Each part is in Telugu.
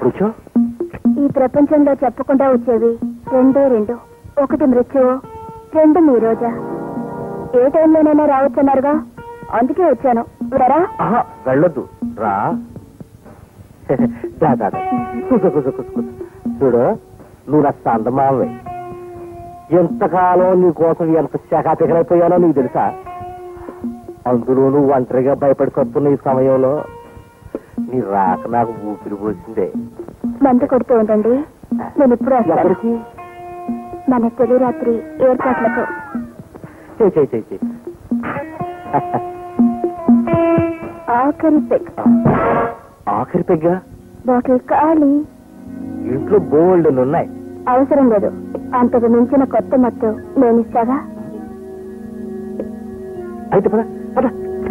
ఎప్పుడు వచ్చావు ఈ ప్రపంచంలో చెప్పకుండా వచ్చేవి రెండే రెండు ఒకటి మృత్యువు రెండు మీ రోజా ఏ టైంలోనైనా రావచ్చన్నారుగా అందుకే వచ్చాను విడరా ఆహా వెళ్ళొద్దు రా దా, దా, దా. కూర్చో కూర్చో కూర్చో కూర్చో. చూడు నువ్వు నా సందమావే ఎంతకాలం నీ కోసం ఎంత శాఖాతికలైపోయానో నీకు తెలుసా అందులో నువ్వు ఒంటరిగా భయపడికొస్తున్న ఈ సమయంలో నీ రాక నాకు ఊపిరి పోసిందే మందు కొడుతూ ఉండండి నేను ఇప్పుడు వస్తాను ఎక్కడికి మన తొలి రాత్రి ఏర్పాట్లకు చేయి చేయి చేయి చేయి ఆఖరి పెగ్ ఆఖరి పెగ్గా బాటిల్ ఖాళీ ఇంట్లో బోల్డ్ ఉన్నాయి అవసరం లేదు అంతకు మించిన కొత్త మత్తు నేను ఇస్తాగా అయితే పద పద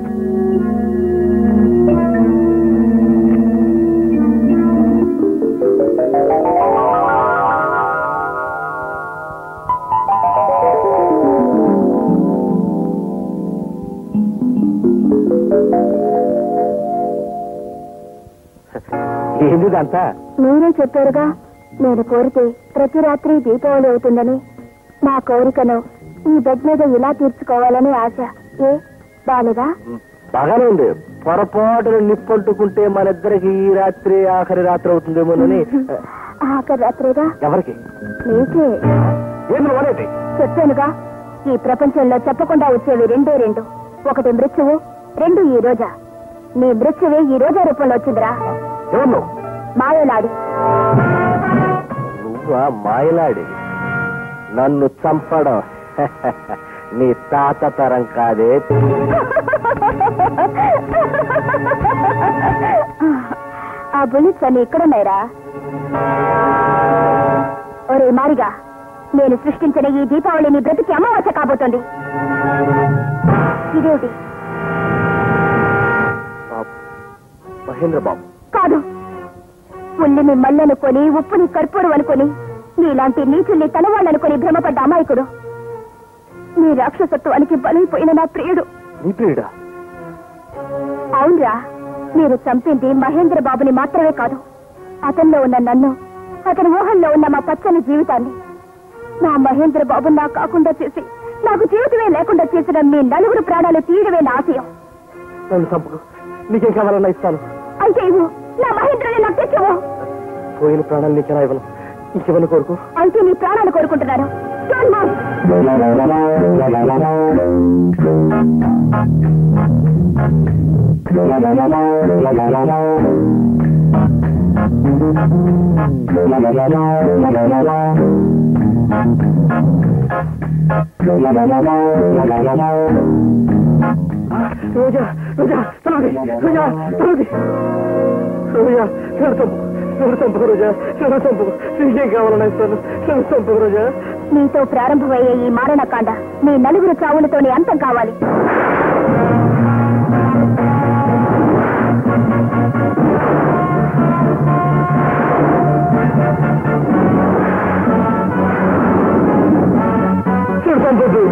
ఏంది ఇదంతా మీరే చెప్పారుగా నేను కోరితే ప్రతి రాత్రి దీపావళి అవుతుందని నా కోరికను ఈ బెడ్ మీద ఇలా తీర్చుకోవాలని ఆశ ఏ బాలేదా బాగానే ఉంది పొరపాటున నిప్పంటుకుంటే మన ఇద్దరికి ఈ రాత్రి ఆఖరి రాత్రి అవుతుందేమోనని ఆఖరి రాత్రిగా ఎవరికి నీకే ఏమి నువ్వు అనేది చెప్పానుగా ఈ ప్రపంచంలో చెప్పకుండా వచ్చేవి రెండే రెండు ఒకటి మృత్యువు రెండు ఈ రోజా నీ మృత్యువే ఈ రోజా రూపంలో వచ్చిందిరా ఎవరు నువ్వు మాయలాడి నువ్వా మాయలాడి నన్ను చంపడం నీ తాత తరం కాదే ఆ బుల్లెట్స్ అన్ని ఎక్కడున్నాయిరా ఒరే మారిగా నేను సృష్టించిన ఈ దీపావళి నీ బ్రతికి అమావాస్య కాబోతోంది ఇదేమిటి ఆ, మహేంద్ర బాబు కాదు ఉల్లిని మల్లనుకొని ఉప్పుని కర్పూరం అనుకొని నీలాంటి నీచుల్ని తనవాళ్ళనుకొని భ్రమపడ్డ అమాయకుడు నీ రాక్షసత్వానికి బలైపోయిన నా ప్రియుడు నీ ప్రియుడా అవునరా మీరు చంపింది మహేంద్ర బాబుని మాత్రమే కాదు అతనిలో ఉన్న నన్ను అతని ఊహల్లో ఉన్న మా పచ్చని జీవితాన్ని నా మహేంద్ర బాబు నా కాకుండా చేసి నాకు జీవితమే లేకుండా చేసిన మీ నలుగురు ప్రాణాలు తీయడమే నా ఆశయం నన్ను చంపకు నీకేం కావాలన్నా ఇస్తాను అయితే ఇవ్వు నా మహేంద్రని నాకు తెచ్చివు పోయిన ప్రాణాలు నీకెలా ఇవ్వను ఇంకెవరిని కోరుకో అయితే నీ ప్రాణాలు కోరుకుంటున్నాను Don't move. రోజా రోజా తలది రోజా తలది రోజా నన్ను చంపు నన్ను చంపకు రోజా నన్ను చంపకు నీకేం కావాలన్నా ఇస్తాను నన్ను చంపకు రోజా నీతో ప్రారంభమయ్యే ఈ మారణకాండ నీ నలుగురు చావులతోనే అంతం కావాలి నన్ను చంపొద్దు